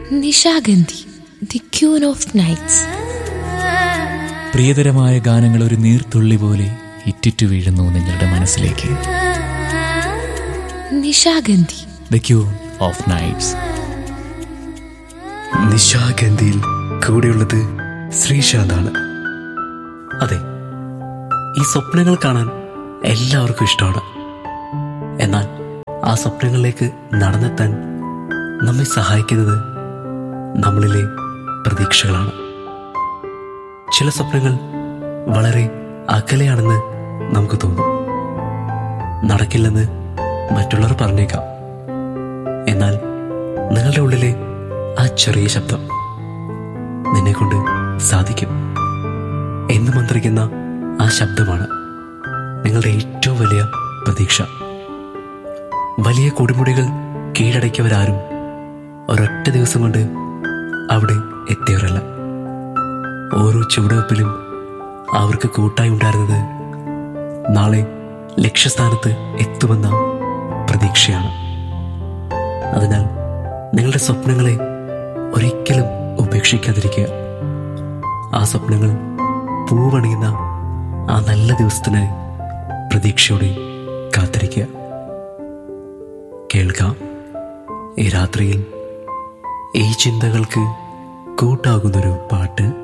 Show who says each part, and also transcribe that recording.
Speaker 1: Nishagandhi the queen of nights
Speaker 2: പ്രിയതരമായ ഗാനങ്ങൾ ഒരു നീർത്തുള്ളി പോലെ ഇറ്റിറ്റു വീഴുന്നു നിങ്ങളുടെ മനസ്സിലേക്ക്
Speaker 1: Nishagandhi
Speaker 2: the queen of nights
Speaker 3: നിശാഗന്ധിയിൽ കൂടെയുള്ളത് ശ്രീശാന്താണ്
Speaker 4: അതെ ഈ സ്വപ്നങ്ങൾ കാണാൻ എല്ലാവർക്കും ഇഷ്ടമാണ് എന്നാൽ ആ സ്വപ്നങ്ങളിലേക്ക് നടന്നെത്താൻ നമ്മെ സഹായിക്കുന്നത് നമ്മളിലെ പ്രതീക്ഷകളാണ് ചില സ്വപ്നങ്ങൾ വളരെ അകലെയാണെന്ന് നമുക്ക് തോന്നും നടക്കില്ലെന്ന് മറ്റുള്ളവർ പറഞ്ഞേക്കാം എന്നാൽ നിങ്ങളുടെ ഉള്ളിലെ ആ ചെറിയ ശബ്ദം നിന്നെ കൊണ്ട് സാധിക്കും എന്ന് മന്ത്രിക്കുന്ന ആ ശബ്ദമാണ് നിങ്ങളുടെ ഏറ്റവും വലിയ പ്രതീക്ഷ വലിയ കൊടുമുടികൾ കീഴടക്കിയവരാരും ഒരൊറ്റ ദിവസം കൊണ്ട് അവിടെ എത്തിയവരല്ല ഓരോ ചുവടുവെപ്പിലും അവർക്ക് കൂട്ടായി ഉണ്ടായിരുന്നത് നാളെ ലക്ഷ്യസ്ഥാനത്ത് എത്തുമെന്ന പ്രതീക്ഷയാണ് അതിനാൽ നിങ്ങളുടെ സ്വപ്നങ്ങളെ ഒരിക്കലും ഉപേക്ഷിക്കാതിരിക്കുക ആ സ്വപ്നങ്ങൾ പൂവണിയുന്ന ആ നല്ല ദിവസത്തിനായി പ്രതീക്ഷയോടെ കാത്തിരിക്കുക കേൾക്കാം ഈ രാത്രിയിൽ ഈ ചിന്തകൾക്ക് കൂട്ടാകുന്നൊരു പാട്ട്